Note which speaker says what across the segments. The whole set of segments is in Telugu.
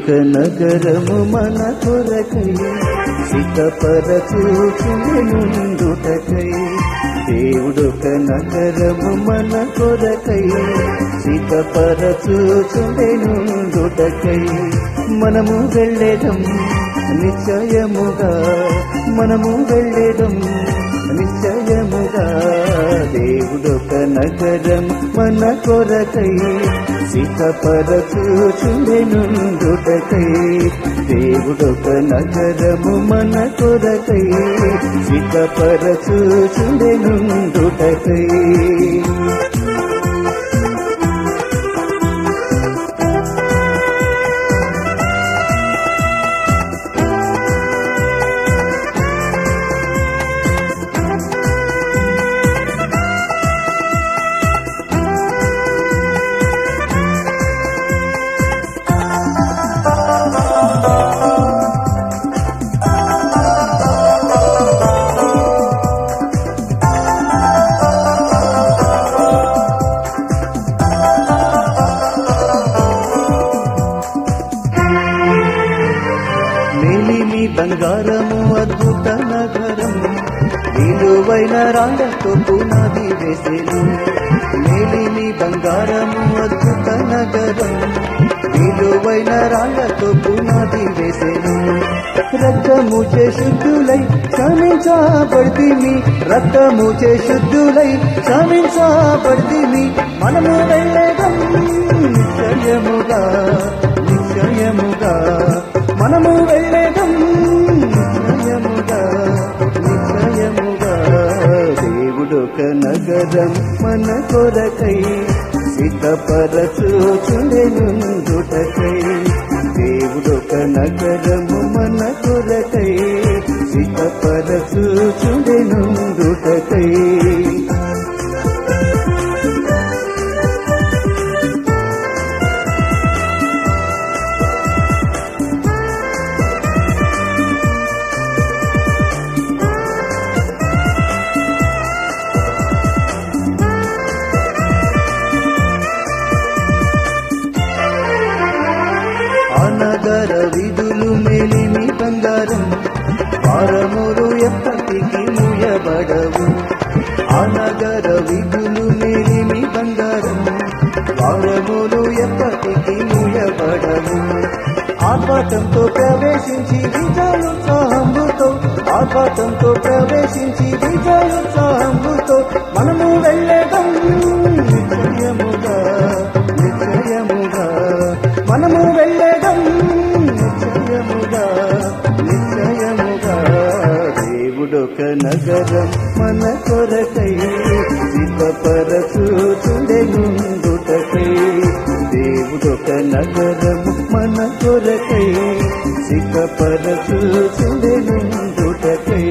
Speaker 1: దేవుడొక నగరము మన కొరకై సిద్ధపరచూచుండుటకై దేవుడొక నగరము మన కొరకై సిద్ధపరచూచుండుటకై మనము వెళ్ళేదం నిశ్చయముగా మనము వెళ్ళేదం నిశ్చయముగా దేవుడొక నగరం మన కొరకై సిద్ధపరచూచుండెనుండుటకై దేవుడొక నగరము మన కొరకై సిద్ధపరచూచుండెనుండుటకై మేలిమి బంగారము అద్భుత నగరం విలువైన రాళ్లతో పునాది వేసేను మేలిమి బంగారము అద్భుత నగరం విలువైన రాళ్లతో పునాది వేసేను రక్తము చే శుద్ధులై క్షమించబడితిమి రక్తము చే శుద్ధులై క్షమించబడితిమి మనము వెళ్ళేదం నిశ్చయముగా నిశ్చయముగా మనము వెళ్ళేదం నిశ్చయముగా నిశ్చయముగా దేవుడొక నగరం మన కొరకై సిద్ధపరచూచుండెనుందుటకై దేవుడొక నగరము మన కొరకై సిద్ధపరచూచుండెనుందుటకై అనగర విధులు మేలిమి బంగారం వారములు ఎప్పటికి ముయబడవు అనగర విధులు మేలిమి బంగారం వారములు ఎప్పటికి ముయబడవు ఆర్భాటంతో ప్రవేశించి విజయోత్సాహంతో ఆర్భాటంతో ప్రవేశించి విజయోత్సాహంతో మనము వెళ్ళేదం నిశ్చయముగా నిశ్చయముగా మనము వెళ్ళేదం నిశ్చయముగా నిశ్చయముగా దేవుడొక నగరం మన కొరకై సిద్ధపరచూచుండెనుందుటకై దేవుడొక నగరం మన కొరకై సిద్ధపరచూచుండెనుందుటకై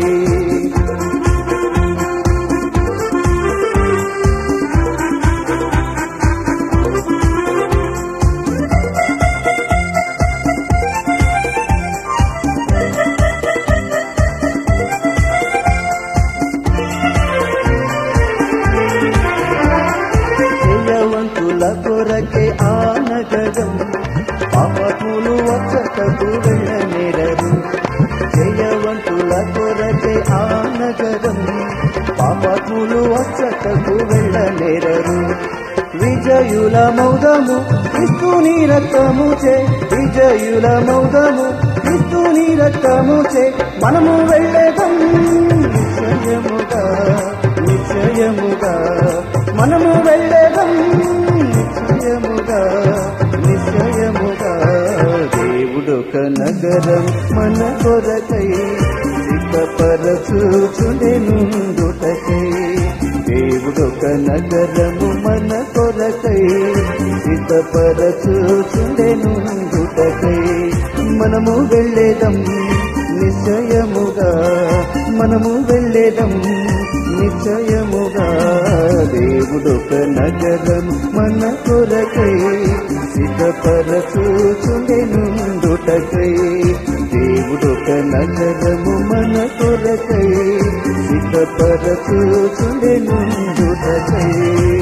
Speaker 1: జయవంతుల కొరకే ఆ నగరం పాపములు వచ్చటకు వెళ్ళనేరరు జయవంతుల కొరకే ఆ నగరం పాపములు వచ్చటకు వెళ్ళనేరరు విజయుల మౌదము క్రిస్తుని రక్తము చే విజయుల మౌదము క్రిస్తుని రక్తము చే మనము వెళ్ళేదం నిశ్చయముగా నిశ్చయముగా మనము వెళ్ళేదం నిశ్చయముగా నిశ్చయముగా దేవుడొక నగరం మన కొరకై సిద్ధపరచూచుండెనుందుటకై దేవుడొక నగరము మన కొరకై సిద్ధపరచూచుండెనుందుటకై మనము వెళ్ళేదం నిశ్చయముగా మనము వెళ్ళేదం నిశ్చయముగా దేవుడొక నగరం మన కొరకై సిద్ధపరచూచుండెనుందుటకై దేవుడొక నగరము మన కొరకై సిద్ధపరచూచుండెనుందుటకై